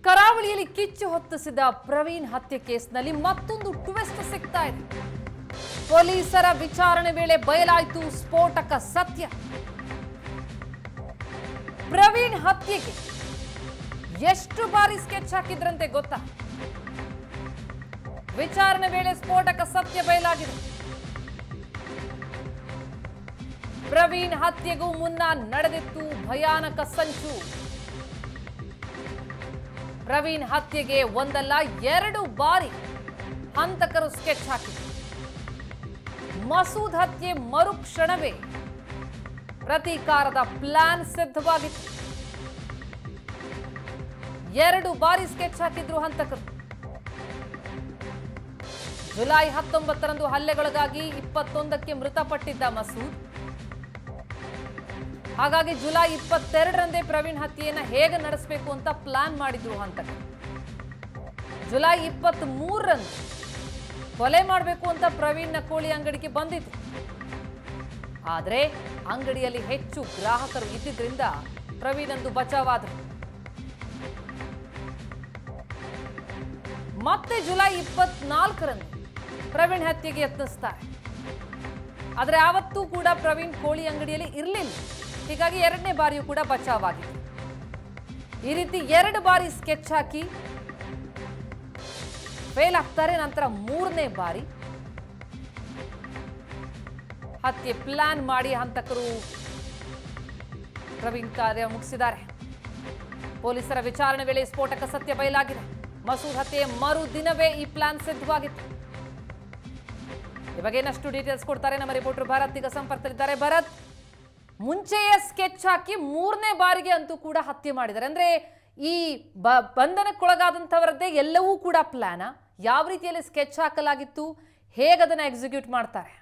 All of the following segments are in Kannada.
ಕರಾವಳಿಯಲ್ಲಿ ಕಿಚ್ಚು ಹೊತ್ತಿಸಿದ ಪ್ರವೀಣ್ ಹತ್ಯೆ ಕೇಸ್ನಲ್ಲಿ ಮತ್ತೊಂದು ಟ್ವಿಸ್ಟ್ ಸಿಗ್ತಾ ಇದೆ ಪೊಲೀಸರ ವಿಚಾರಣೆ ವೇಳೆ ಬಯಲಾಯಿತು ಸ್ಫೋಟಕ ಸತ್ಯ ಪ್ರವೀಣ್ ಹತ್ಯೆಗೆ ಎಷ್ಟು ಬಾರಿ ಸ್ಕೆಚ್ ಹಾಕಿದ್ರಂತೆ ಗೊತ್ತಾ ವಿಚಾರಣೆ ವೇಳೆ ಸ್ಫೋಟಕ ಸತ್ಯ ಬಯಲಾಗಿದೆ ಪ್ರವೀಣ್ ಹತ್ಯೆಗೂ ಮುನ್ನ ನಡೆದಿತ್ತು ಭಯಾನಕ ಸಂಚು ಪ್ರವೀಣ್ ಹತ್ಯೆಗೆ ಒಂದಲ್ಲ ಎರಡು ಬಾರಿ ಹಂತಕರು ಸ್ಕೆಚ್ ಹಾಕಿದರು ಮಸೂದ್ ಹತ್ಯೆ ಮರುಕ್ಷಣವೇ ಪ್ರತೀಕಾರದ ಪ್ಲಾನ್ ಸಿದ್ಧವಾಗಿತ್ತು ಎರಡು ಬಾರಿ ಸ್ಕೆಚ್ ಹಾಕಿದ್ರು ಹಂತಕರು ಜುಲೈ ಹತ್ತೊಂಬತ್ತರಂದು ಹಲ್ಲೆಗೊಳಗಾಗಿ ಇಪ್ಪತ್ತೊಂದಕ್ಕೆ ಮೃತಪಟ್ಟಿದ್ದ ಮಸೂದ್ ಹಾಗಾಗಿ ಜುಲೈ ಇಪ್ಪತ್ತೆರಡರಂದೇ ಪ್ರವೀಣ್ ಹತ್ಯೆಯನ್ನ ಹೇಗೆ ನಡೆಸಬೇಕು ಅಂತ ಪ್ಲಾನ್ ಮಾಡಿದ್ರು ಹಂತಕರು ಜುಲೈ ಇಪ್ಪತ್ತ್ ಮೂರರಂದು ಕೊಲೆ ಮಾಡಬೇಕು ಅಂತ ಪ್ರವೀಣ್ನ ಕೋಳಿ ಅಂಗಡಿಗೆ ಬಂದಿದ್ರು ಆದರೆ ಅಂಗಡಿಯಲ್ಲಿ ಹೆಚ್ಚು ಗ್ರಾಹಕರು ಇದ್ದಿದ್ರಿಂದ ಪ್ರವೀಣ್ ಅಂದು ಬಚಾವಾದರು ಮತ್ತೆ ಜುಲೈ ಇಪ್ಪತ್ನಾಲ್ಕರಂದು ಪ್ರವೀಣ್ ಹತ್ಯೆಗೆ ಯತ್ನಿಸ್ತಾರೆ ಆದರೆ ಆವತ್ತೂ ಕೂಡ ಪ್ರವೀಣ್ ಕೋಳಿ ಅಂಗಡಿಯಲ್ಲಿ ಇರಲಿಲ್ಲ ಹೀಗಾಗಿ ಎರಡನೇ ಬಾರಿಯೂ ಕೂಡ ಬಚಾವಾಗಿತ್ತು ಈ ರೀತಿ ಎರಡು ಬಾರಿ ಸ್ಕೆಚ್ ಹಾಕಿ ಫೇಲ್ ಆಗ್ತಾರೆ ನಂತರ ಮೂರನೇ ಬಾರಿ ಹತ್ಯೆ ಪ್ಲಾನ್ ಮಾಡಿ ಹಂತಕರು ಪ್ರವೀಣ್ ಕಾರ್ಯ ಮುಗಿಸಿದ್ದಾರೆ ಪೊಲೀಸರ ವಿಚಾರಣೆ ವೇಳೆ ಸ್ಫೋಟಕ ಸತ್ಯ ಬಯಲಾಗಿದೆ ಮಸೂದ್ ಹತ್ಯೆಯ ಮರು ದಿನವೇ ಈ ಪ್ಲಾನ್ ಸಿದ್ಧವಾಗಿತ್ತು ಈ ಬಗ್ಗೆ ಇನ್ನಷ್ಟು ಡೀಟೇಲ್ಸ್ ಕೊಡ್ತಾರೆ ನಮ್ಮ ರಿಪೋರ್ಟರ್ ಭರತ್ ಈಗ ಸಂಪರ್ಕದಲ್ಲಿದ್ದಾರೆ ಭರತ್ ಮುಂಚೆಯೇ ಸ್ಕೆಚ್ ಹಾಕಿ ಮೂರನೇ ಬಾರಿಗೆ ಅಂತೂ ಕೂಡ ಹತ್ಯೆ ಮಾಡಿದ್ದಾರೆ ಅಂದ್ರೆ ಈ ಬ ಬಂಧನಕ್ಕೊಳಗಾದಂಥವರದ್ದೇ ಎಲ್ಲವೂ ಕೂಡ ಪ್ಲಾನ ಯಾವ ರೀತಿಯಲ್ಲಿ ಸ್ಕೆಚ್ ಹಾಕಲಾಗಿತ್ತು ಹೇಗೆ ಅದನ್ನ ಎಕ್ಸಿಕ್ಯೂಟ್ ಮಾಡ್ತಾರೆ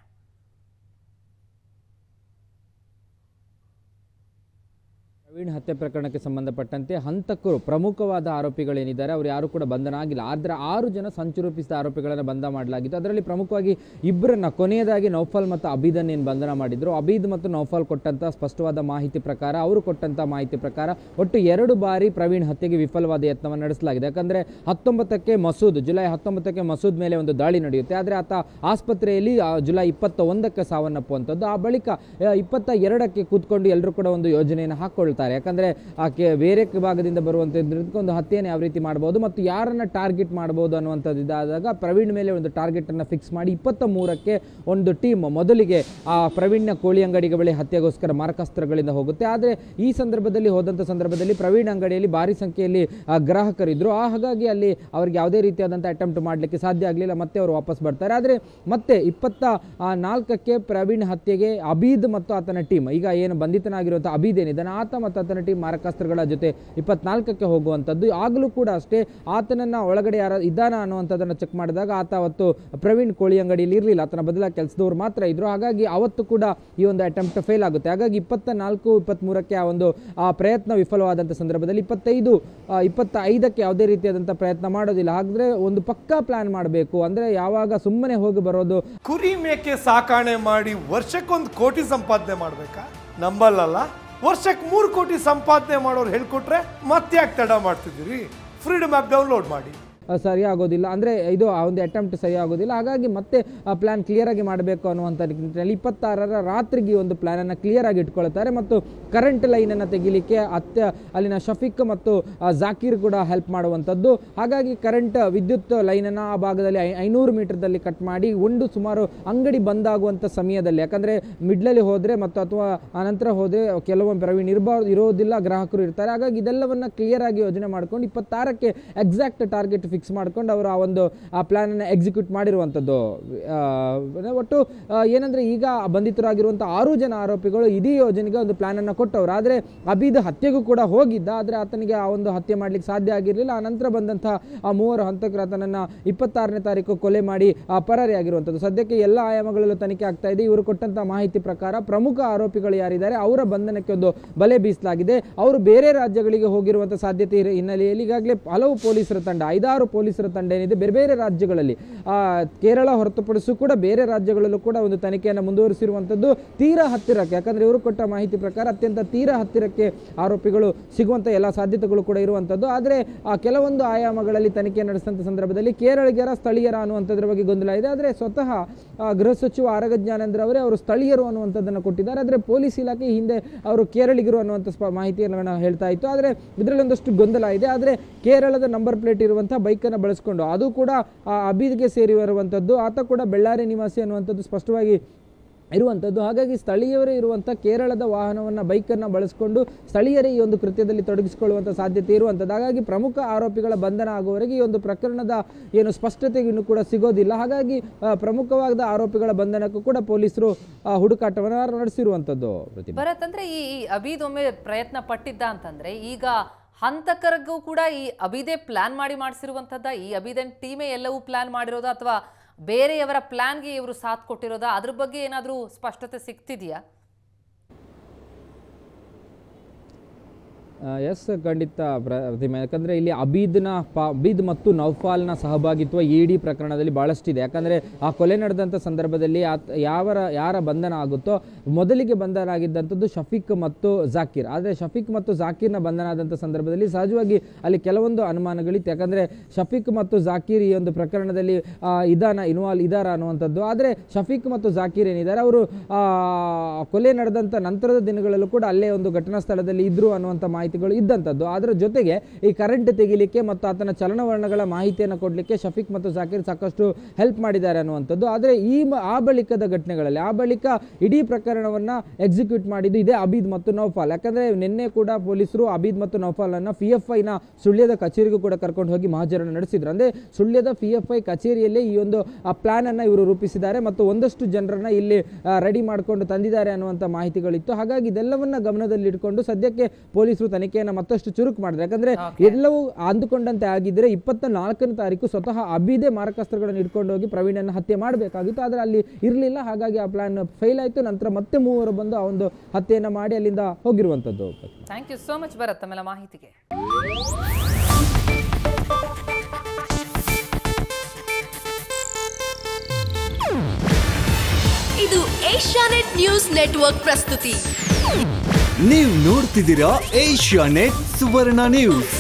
ಪ್ರವೀಣ್ ಹತ್ಯೆ ಪ್ರಕರಣಕ್ಕೆ ಸಂಬಂಧಪಟ್ಟಂತೆ ಹಂತಕರು ಪ್ರಮುಖವಾದ ಆರೋಪಿಗಳೇನಿದ್ದಾರೆ ಅವರು ಯಾರು ಕೂಡ ಬಂಧನ ಆಗಿಲ್ಲ ಆದರೆ ಆರು ಜನ ಸಂಚು ರೂಪಿಸಿದ ಆರೋಪಿಗಳನ್ನು ಬಂಧ ಮಾಡಲಾಗಿತ್ತು ಅದರಲ್ಲಿ ಪ್ರಮುಖವಾಗಿ ಇಬ್ಬರನ್ನ ಕೊನೆಯದಾಗಿ ನೌಫಲ್ ಮತ್ತು ಅಬೀದನ್ ಏನು ಬಂಧನ ಮಾಡಿದ್ರು ಅಬೀದ್ ಮತ್ತು ನೌಫಲ್ ಕೊಟ್ಟಂತ ಸ್ಪಷ್ಟವಾದ ಮಾಹಿತಿ ಪ್ರಕಾರ ಅವರು ಕೊಟ್ಟಂತ ಮಾಹಿತಿ ಪ್ರಕಾರ ಒಟ್ಟು ಎರಡು ಬಾರಿ ಪ್ರವೀಣ್ ಹತ್ಯೆಗೆ ವಿಫಲವಾದ ಯತ್ನವನ್ನು ನಡೆಸಲಾಗಿದೆ ಯಾಕಂದ್ರೆ ಹತ್ತೊಂಬತ್ತಕ್ಕೆ ಮಸೂದ್ ಜುಲೈ ಹತ್ತೊಂಬತ್ತಕ್ಕೆ ಮಸೂದ್ ಮೇಲೆ ಒಂದು ದಾಳಿ ನಡೆಯುತ್ತೆ ಆದರೆ ಆತ ಆಸ್ಪತ್ರೆಯಲ್ಲಿ ಆ, ಜುಲೈ ಇಪ್ಪತ್ತ ಒಂದಕ್ಕೆ ಸಾವನ್ನಪ್ಪುವಂಥದ್ದು ಆ ಬಳಿಕ ಆ, ಇಪ್ಪತ್ತ ಎರಡಕ್ಕೆ ಕೂತ್ಕೊಂಡು ಎಲ್ಲರೂ ಕೂಡ ಒಂದು ಯೋಜನೆಯನ್ನು ಹಾಕ್ಕೊಳ್ತಾರೆ ಯಾಕಂದ್ರೆ ಆಕೆ ಬೇರೆ ಭಾಗದಿಂದ ಬರುವಂಥದ್ದು ಒಂದು ಹತ್ಯೆಯನ್ನು ಯಾವ ರೀತಿ ಮಾಡ್ಬೋದು ಮತ್ತು ಯಾರನ್ನ ಟಾರ್ಗೆಟ್ ಮಾಡ್ಬೋದು ಅನ್ನುವಂಥದ್ದು ಇದಾದಾಗ ಪ್ರವೀಣ್ ಮೇಲೆ ಒಂದು ಟಾರ್ಗೆಟ್ ಅನ್ನ ಫಿಕ್ಸ್ ಮಾಡಿ ಇಪ್ಪತ್ತ ಮೂರಕ್ಕೆ ಒಂದು ಟೀಮ್ ಮೊದಲಿಗೆ ಆ ಪ್ರವೀಣ್ನ ಕೋಳಿ ಅಂಗಡಿಗೆ ಬಳಿ ಹತ್ಯೆಗೋಸ್ಕರ ಮಾರಕಾಸ್ತ್ರಗಳಿಂದ ಹೋಗುತ್ತೆ ಆದರೆ ಈ ಸಂದರ್ಭದಲ್ಲಿ ಹೋದಂಥ ಸಂದರ್ಭದಲ್ಲಿ ಪ್ರವೀಣ್ ಅಂಗಡಿಯಲ್ಲಿ ಭಾರಿ ಸಂಖ್ಯೆಯಲ್ಲಿ ಆ, ಗ್ರಾಹಕರಿದ್ರು ಆ ಹಾಗಾಗಿ ಅಲ್ಲಿ ಅವ್ರಿಗೆ ಯಾವುದೇ ರೀತಿಯಾದಂಥ ಅಟೆಂಪ್ಟ್ ಮಾಡಲಿಕ್ಕೆ ಸಾಧ್ಯ ಆಗಲಿಲ್ಲ ಮತ್ತೆ ಅವರು ವಾಪಸ್ ಬರ್ತಾರೆ ಆದರೆ ಮತ್ತೆ ಇಪ್ಪತ್ತ ಆ, ನಾಲ್ಕಕ್ಕೆ ಪ್ರವೀಣ್ ಹತ್ಯೆಗೆ ಅಬೀದ್ ಮತ್ತು ಆತನ ಟೀಮ್ ಈಗ ಏನು ಬಂಧಿತನಾಗಿರುವಂಥ ಅಬೀದ್ ಏನಿದ್ದಾನೆ ಆತ ಮತ್ತು ಆತನ ಟೀಮ್ ಮಾರಕಾಸ್ತ್ರಗಳ ಜೊತೆ ಇಪ್ಪತ್ನಾಲ್ಕಕ್ಕೆ ಹೋಗುವಂಥದ್ದು ಆಗಲೂ ಕೂಡ ಅಷ್ಟೇ ಆತನನ್ನ ಒಳಗಡೆ ಯಾರ ಇದ್ದಾನ ಅನ್ನುವಂಥದ್ದನ್ನು ಚೆಕ್ ಮಾಡಿದಾಗ ಆತ ಅವತ್ತು ಪ್ರವೀಣ್ ಕೋಳಿ ಅಂಗಡಿಯಲ್ಲಿ ಇರಲಿಲ್ಲ ಆತನ ಬದಲಾಗಿ ಕೆಲಸದವ್ರು ಮಾತ್ರ ಇದ್ರು ಹಾಗಾಗಿ ಅವತ್ತು ಕೂಡ ಈ ಒಂದು ಅಟೆಂಪ್ಟ್ ಫೇಲ್ ಆಗುತ್ತೆ ಹಾಗಾಗಿ ಇಪ್ಪತ್ತ ನಾಲ್ಕು ಇಪ್ಪತ್ತ್ಮೂರಕ್ಕೆ ಆ ಒಂದು ಆ ಪ್ರಯತ್ನ ವಿಫಲವಾದಂಥ ಸಂದರ್ಭದಲ್ಲಿ ಇಪ್ಪತ್ತೈದು ಆ, ಇಪ್ಪತ್ತ ಐದಕ್ಕೆ ಯಾವುದೇ ರೀತಿಯಾದಂಥ ಪ್ರಯತ್ನ ಮಾಡೋದಿಲ್ಲ ಹಾಗಾದ್ರೆ ಒಂದು ಪಕ್ಕಾ ಪ್ಲಾನ್ ಮಾಡಬೇಕು ಅಂದರೆ ಯಾವಾಗ ಸುಮ್ಮನೆ ಹೋಗಿ ಬರೋದು ಕುರಿ ಮೇಕೆ ಸಾಕಾಣೆ ಮಾಡಿ ವರ್ಷಕ್ಕೊಂದು ಕೋಟಿ ಸಂಪಾದನೆ ಮಾಡ್ಬೇಕಾ ನಂಬಲ್ಲಲ್ಲ ವರ್ಷಕ್ಕೆ ಮೂರು ಕೋಟಿ ಸಂಪಾದನೆ ಮಾಡೋರು ಹೇಳ್ಕೊಟ್ರೆ ಮತ್ತೆ ಯಾಕೆ ತಡ ಮಾಡ್ತಿದ್ದೀರಿ ಫ್ರೀಡಮ್ ಆ್ಯಪ್ ಡೌನ್ಲೋಡ್ ಮಾಡಿ ಆ, ಸರಿ ಆಗೋದಿಲ್ಲ ಅಂದರೆ ಇದು ಆ ಒಂದು ಅಟೆಂಪ್ಟ್ ಸರಿ ಆಗೋದಿಲ್ಲ ಹಾಗಾಗಿ ಮತ್ತೆ ಆ ಪ್ಲ್ಯಾನ್ ಕ್ಲಿಯರಾಗಿ ಮಾಡಬೇಕು ಅನ್ನುವಂಥ ನಿಟ್ಟಿನಲ್ಲಿ ಇಪ್ಪತ್ತಾರರ ರಾತ್ರಿಗೆ ಈ ಒಂದು ಪ್ಲ್ಯಾನನ್ನು ಕ್ಲಿಯರಾಗಿ ಇಟ್ಕೊಳ್ತಾರೆ ಮತ್ತು ಕರೆಂಟ್ ಲೈನನ್ನು ತೆಗಿಲಿಕ್ಕೆ ಅತ್ಯ ಅಲ್ಲಿನ ಶಫೀಕ್ ಮತ್ತು ಆ, ಜಾಕೀರ್ ಕೂಡ ಹೆಲ್ಪ್ ಮಾಡುವಂಥದ್ದು ಹಾಗಾಗಿ ಕರೆಂಟ್ ವಿದ್ಯುತ್ ಲೈನನ್ನು ಆ ಭಾಗದಲ್ಲಿ ಐ- ಐನೂರು ಮೀಟರ್ದಲ್ಲಿ ಕಟ್ ಮಾಡಿ ಒಂದು ಸುಮಾರು ಅಂಗಡಿ ಬಂದಾಗುವಂಥ ಸಮಯದಲ್ಲಿ ಯಾಕಂದರೆ ಮಿಡ್ಲಲ್ಲಿ ಹೋದರೆ ಮತ್ತು ಅಥವಾ ಆನಂತರ ಹೋದರೆ ಕೆಲವೊಮ್ಮೆ ಪ್ರವೀಣ್ ಇರಬಾರ್ದು ಇರೋದಿಲ್ಲ ಗ್ರಾಹಕರು ಇರ್ತಾರೆ ಹಾಗಾಗಿ ಇದೆಲ್ಲವನ್ನು ಕ್ಲಿಯರ್ ಆಗಿ ಯೋಜನೆ ಮಾಡ್ಕೊಂಡು ಇಪ್ಪತ್ತಾರಕ್ಕೆ ಎಕ್ಸಾಕ್ಟ್ ಟಾರ್ಗೆಟ್ ಫಿಕ್ಸ್ ಮಾಡ್ಕೊಂಡು ಅವರು ಆ ಒಂದು ಆ ಪ್ಲಾನನ್ನು ಎಕ್ಸಿಕ್ಯೂಟ್ ಮಾಡಿರುವಂಥದ್ದು ಆ, ಒಟ್ಟು ಆ, ಏನಂದ್ರೆ ಈಗ ಬಂಧಿತರಾಗಿರುವಂಥ ಆರು ಜನ ಆರೋಪಿಗಳು ಇಡೀ ಯೋಜನೆಗೆ ಒಂದು ಪ್ಲಾನನ್ನು ಕೊಟ್ಟವರು ಆದರೆ ಅಬೀದ್ ಹತ್ಯೆಗೂ ಕೂಡ ಹೋಗಿದ್ದ ಆದರೆ ಆತನಿಗೆ ಆ ಒಂದು ಹತ್ಯೆ ಮಾಡ್ಲಿಕ್ಕೆ ಸಾಧ್ಯ ಆಗಿರಲಿಲ್ಲ ಆ ನಂತರ ಬಂದಂಥ ಆ ಮೂವರು ಹಂತಕರು ಆತನನ್ನು ಇಪ್ಪತ್ತಾರನೇ ತಾರೀಕು ಕೊಲೆ ಮಾಡಿ ಆ ಪರಾರಿಯಾಗಿರುವಂಥದ್ದು ಸದ್ಯಕ್ಕೆ ಎಲ್ಲ ಆಯಾಮಗಳಲ್ಲೂ ತನಿಖೆ ಆಗ್ತಾ ಇದೆ ಇವರು ಕೊಟ್ಟಂತ ಮಾಹಿತಿ ಪ್ರಕಾರ ಪ್ರಮುಖ ಆರೋಪಿಗಳು ಯಾರಿದ್ದಾರೆ ಅವರ ಬಂಧನಕ್ಕೆ ಒಂದು ಬಲೆ ಬೀಸಲಾಗಿದೆ ಅವರು ಬೇರೆ ರಾಜ್ಯಗಳಿಗೆ ಹೋಗಿರುವಂಥ ಸಾಧ್ಯತೆ ಇರೋ ಹಿನ್ನೆಲೆಯಲ್ಲಿ ಈಗಾಗಲೇ ಹಲವು ಪೊಲೀಸರ ತಂಡ ಐದಾರು ಹಲವಾರು ಪೊಲೀಸರ ತಂಡ ಏನಿದೆ ಬೇರೆ ಬೇರೆ ರಾಜ್ಯಗಳಲ್ಲಿ ಆ, ಕೇರಳ ಹೊರತುಪಡಿಸಿ ಕೂಡ ಬೇರೆ ರಾಜ್ಯಗಳಲ್ಲೂ ಕೂಡ ಒಂದು ತನಿಖೆಯನ್ನು ಮುಂದುವರಿಸಿರುವಂಥದ್ದು ತೀರಾ ಹತ್ತಿರಕ್ಕೆ ಯಾಕಂದ್ರೆ ಇವರು ಕೊಟ್ಟ ಮಾಹಿತಿ ಪ್ರಕಾರ ಅತ್ಯಂತ ತೀರಾ ಹತ್ತಿರಕ್ಕೆ ಆರೋಪಿಗಳು ಸಿಗುವಂಥ ಎಲ್ಲ ಸಾಧ್ಯತೆಗಳು ಕೂಡ ಇರುವಂಥದ್ದು ಆದರೆ ಆ ಕೆಲವೊಂದು ಆಯಾಮಗಳಲ್ಲಿ ತನಿಖೆ ನಡೆಸಿದಂಥ ಸಂದರ್ಭದಲ್ಲಿ ಕೇರಳಿಗರ ಸ್ಥಳೀಯರ ಅನ್ನುವಂಥದ್ರ ಬಗ್ಗೆ ಗೊಂದಲ ಇದೆ ಆದರೆ ಸ್ವತಃ ಆ, ಗೃಹ ಸಚಿವ ಆರಗ ಜ್ಞಾನೇಂದ್ರ ಅವರೇ ಅವರು ಸ್ಥಳೀಯರು ಅನ್ನುವಂಥದ್ದನ್ನು ಕೊಟ್ಟಿದ್ದಾರೆ ಆದರೆ ಪೊಲೀಸ್ ಇಲಾಖೆ ಹಿಂದೆ ಅವರು ಕೇರಳಿಗರು ಅನ್ನುವಂಥ ಸ್ಪ ಮಾಹಿತಿಯನ್ನು ಹೇಳ್ತಾ ಇತ್ತು ಆದರೆ ಇದರಲ್ಲಿ ಒಂದಷ್ಟು ಗೊಂದಲ ಇದೆ ಆದರೆ ಕೇರಳದ ನಂಬರ್ ಪ್ಲೇಟ್ ಇರುವಂಥ ಬೈಕನ್ನು ಬಳಸ್ಕೊಂಡು ಅದು ಕೂಡ ಆ ಅಬೀದ್ಗೆ ಸೇರಿರುವಂಥದ್ದು ಆತ ಕೂಡ ಬೆಳ್ಳಾರಿ ನಿವಾಸಿ ಅನ್ನುವಂಥದ್ದು ಸ್ಪಷ್ಟವಾಗಿ ಇರುವಂಥದ್ದು ಹಾಗಾಗಿ ಸ್ಥಳೀಯರೇ ಇರುವಂಥ ಕೇರಳದ ವಾಹನವನ್ನು ಬೈಕನ್ನು ಬಳಸಿಕೊಂಡು ಸ್ಥಳೀಯರೇ ಈ ಒಂದು ಕೃತ್ಯದಲ್ಲಿ ತೊಡಗಿಸಿಕೊಳ್ಳುವಂಥ ಸಾಧ್ಯತೆ ಇರುವಂಥದ್ದು ಹಾಗಾಗಿ ಪ್ರಮುಖ ಆರೋಪಿಗಳ ಬಂಧನ ಆಗುವವರೆಗೆ ಈ ಒಂದು ಪ್ರಕರಣದ ಏನು ಸ್ಪಷ್ಟತೆ ಇನ್ನೂ ಕೂಡ ಸಿಗೋದಿಲ್ಲ ಹಾಗಾಗಿ ಆ, ಪ್ರಮುಖವಾದ ಆರೋಪಿಗಳ ಬಂಧನಕ್ಕೂ ಕೂಡ ಪೊಲೀಸರು ಆ, ಹುಡುಕಾಟವನ್ನು ನಡೆಸಿರುವಂಥದ್ದು ಪ್ರತಿಭಾ ಭರತ್ ಅಂದ್ರೆ ಈ ಈ ಅಬೀದ್ ಒಮ್ಮೆ ಪ್ರಯತ್ನ ಪಟ್ಟಿದ್ದ ಅಂತಂದ್ರೆ ಈಗ ಹಂತಕರಿಗೂ ಕೂಡ ಈ ಅಬೀದೇ ಪ್ಲಾನ್ ಮಾಡಿ ಮಾಡಿಸಿರುವಂತದ್ದ ಈ ಅಬೀದನ್ ಟೀಮೇ ಎಲ್ಲವೂ ಪ್ಲಾನ್ ಮಾಡಿರೋದ ಅಥವಾ ಬೇರೆಯವರ ಪ್ಲಾನ್ಗೆ ಇವರು ಸಾಥ್ ಕೊಟ್ಟಿರೋದಾ ಅದ್ರ ಬಗ್ಗೆ ಏನಾದರೂ ಸ್ಪಷ್ಟತೆ ಸಿಗ್ತಿದೆಯಾ ಎಸ್ ಖಂಡಿತ ಪ್ರತಿಮೆ ಯಾಕಂದರೆ ಇಲ್ಲಿ ಅಬೀದ್ನ ಪ ಅಬೀದ್ ಮತ್ತು ನೌಫಾಲ್ನ ಸಹಭಾಗಿತ್ವ ಇ ಡಿ ಪ್ರಕರಣದಲ್ಲಿ ಭಾಳಷ್ಟಿದೆ ಯಾಕಂದರೆ ಆ ಕೊಲೆ ನಡೆದಂಥ ಸಂದರ್ಭದಲ್ಲಿ ಆತ ಯಾವರ ಯಾರ ಬಂಧನ ಆಗುತ್ತೋ ಮೊದಲಿಗೆ ಬಂಧನ ಆಗಿದ್ದಂಥದ್ದು ಶಫೀಕ್ ಮತ್ತು ಜಾಕೀರ್ ಆದರೆ ಶಫೀಕ್ ಮತ್ತು ಜಾಕೀರ್ನ ಬಂಧನ ಆದಂಥ ಸಂದರ್ಭದಲ್ಲಿ ಸಹಜವಾಗಿ ಅಲ್ಲಿ ಕೆಲವೊಂದು ಅನುಮಾನಗಳಿತ್ತು ಯಾಕಂದರೆ ಶಫೀಕ್ ಮತ್ತು ಜಾಕೀರ್ ಈ ಒಂದು ಪ್ರಕರಣದಲ್ಲಿ ಆ, ಇದಾನ ಇನ್ವಾಲ್ವ್ ಇದಾರ ಅನ್ನುವಂಥದ್ದು ಆದರೆ ಶಫೀಕ್ ಮತ್ತು ಜಾಕೀರ್ ಏನಿದ್ದಾರೆ ಅವರು ಆ, ಕೊಲೆ ನಡೆದಂಥ ನಂತರದ ದಿನಗಳಲ್ಲೂ ಕೂಡ ಅಲ್ಲೇ ಒಂದು ಘಟನಾ ಸ್ಥಳದಲ್ಲಿ ಇದ್ರು ಅನ್ನುವಂಥ ಮಾಹಿತಿಗಳು ಇದ್ದಂಥದ್ದು ಅದರ ಜೊತೆಗೆ ಈ ಕರೆಂಟ್ ತೆಗಿಲಿಕ್ಕೆ ಮತ್ತು ಆತನ ಚಲನವಲನಗಳ ಮಾಹಿತಿಯನ್ನು ಕೊಡಲಿಕ್ಕೆ ಶಫೀಕ್ ಮತ್ತು ಜಾಕೀರ್ ಸಾಕಷ್ಟು ಹೆಲ್ಪ್ ಮಾಡಿದ್ದಾರೆ ಅನ್ನುವಂಥದ್ದು ಆದರೆ ಈ ಮ- ಆ ಬಳಿಕದ ಘಟನೆಗಳಲ್ಲಿ ಆ ಬಳಿಕ ಇಡೀ ಪ್ರಕರಣವನ್ನು ಎಕ್ಸಿಕ್ಯೂಟ್ ಮಾಡಿದ್ದು ಇದೇ ಅಬೀದ್ ಮತ್ತು ನೌಫಾಲ್ ಯಾಕಂದರೆ ನಿನ್ನೆ ಕೂಡ ಪೊಲೀಸರು ಅಬೀದ್ ಮತ್ತು ನೌಫಾಲನ್ನು ಪಿ ಎಫ್ ಐನ ಸುಳ್ಯದ ಕಚೇರಿಗೂ ಕೂಡ ಕರ್ಕೊಂಡು ಹೋಗಿ ಮಹಾಜರನ್ನು ನಡೆಸಿದ್ರು ಅಂದರೆ ಸುಳ್ಯದ ಪಿ ಎಫ್ ಐ ಕಚೇರಿಯಲ್ಲೇ ಈ ಒಂದು ಆ ಪ್ಲಾನನ್ನು ಇವರು ರೂಪಿಸಿದ್ದಾರೆ ಮತ್ತು ಒಂದಷ್ಟು ಜನರನ್ನ ಇಲ್ಲಿ ರೆಡಿ ಮಾಡಿಕೊಂಡು ತಂದಿದ್ದಾರೆ ಅನ್ನುವಂಥ ಮಾಹಿತಿಗಳಿತ್ತು ಹಾಗಾಗಿ ಇದೆಲ್ಲವನ್ನ ಗಮನದಲ್ಲಿಟ್ಕೊಂಡು ಸದ್ಯಕ್ಕೆ ಪೊಲೀಸರು ತನಿಖೆಯನ್ನು ಮತ್ತಷ್ಟು ಚುರುಕು ಮಾಡಿದ್ರು ಯಾಕಂದ್ರೆ ಎಲ್ಲವೂ ಅಂದುಕೊಂಡಂತೆ ಆಗಿದ್ರೆ ಇಪ್ಪತ್ತ ನಾಲ್ಕನೇ ತಾರೀಕು ಸ್ವತಃ ಅಬಿದೆ ಮಾರಕಾಸ್ತ್ರಗಳನ್ನು ಇಟ್ಕೊಂಡು ಹೋಗಿ ಪ್ರವೀಣನ ಹತ್ಯೆ ಮಾಡಬೇಕಾಗಿತ್ತು ಆದರೆ ಅಲ್ಲಿ ಇರಲಿಲ್ಲ ಹಾಗಾಗಿ ಆ ಪ್ಲಾನ್ ಫೇಲ್ ಆಯಿತು ನಂತರ ಮತ್ತೆ ಮೂವರು ಬಂದು ಆ ಒಂದು ಹತ್ಯೆಯನ್ನು ಮಾಡಿ ಅಲ್ಲಿಂದ ಹೋಗಿರುವಂಥದ್ದು thank you so much Bharath ತಮ್ಮೆಲ್ಲ ಮಾಹಿತಿಗೆ ಇದು ಏಷ್ಯಾನೆಟ್ ನ್ಯೂಸ್ ನೆಟ್ವರ್ಕ್ ಪ್ರಸ್ತುತಿ ನೀವು ನೋಡ್ತಿದ್ದೀರಾ ಏಷ್ಯಾ ನೆಟ್ ಸುವರ್ಣ ನ್ಯೂಸ್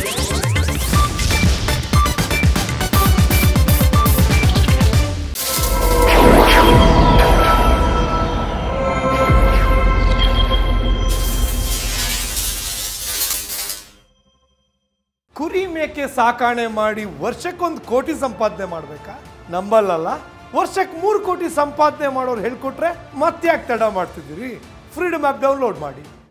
ಕುರಿ ಮೇಕೆ ಸಾಕಾಣೆ ಮಾಡಿ ವರ್ಷಕ್ಕೊಂದು ಕೋಟಿ ಸಂಪಾದನೆ ಮಾಡಬೇಕಾ ನಂಬಲ್ಲಲ್ಲ ವರ್ಷಕ್ಕೆ ಮೂರು ಕೋಟಿ ಸಂಪಾದನೆ ಮಾಡೋರು ಹೇಳ್ಕೊಟ್ರೆ ಮತ್ತೆ ಯಾಕೆ ತಡ ಮಾಡ್ತಿದ್ದೀರಿ ಫ್ರೀಡಮ್ ಆ್ಯಪ್ ಡೌನ್ಲೋಡ್ ಮಾಡಿ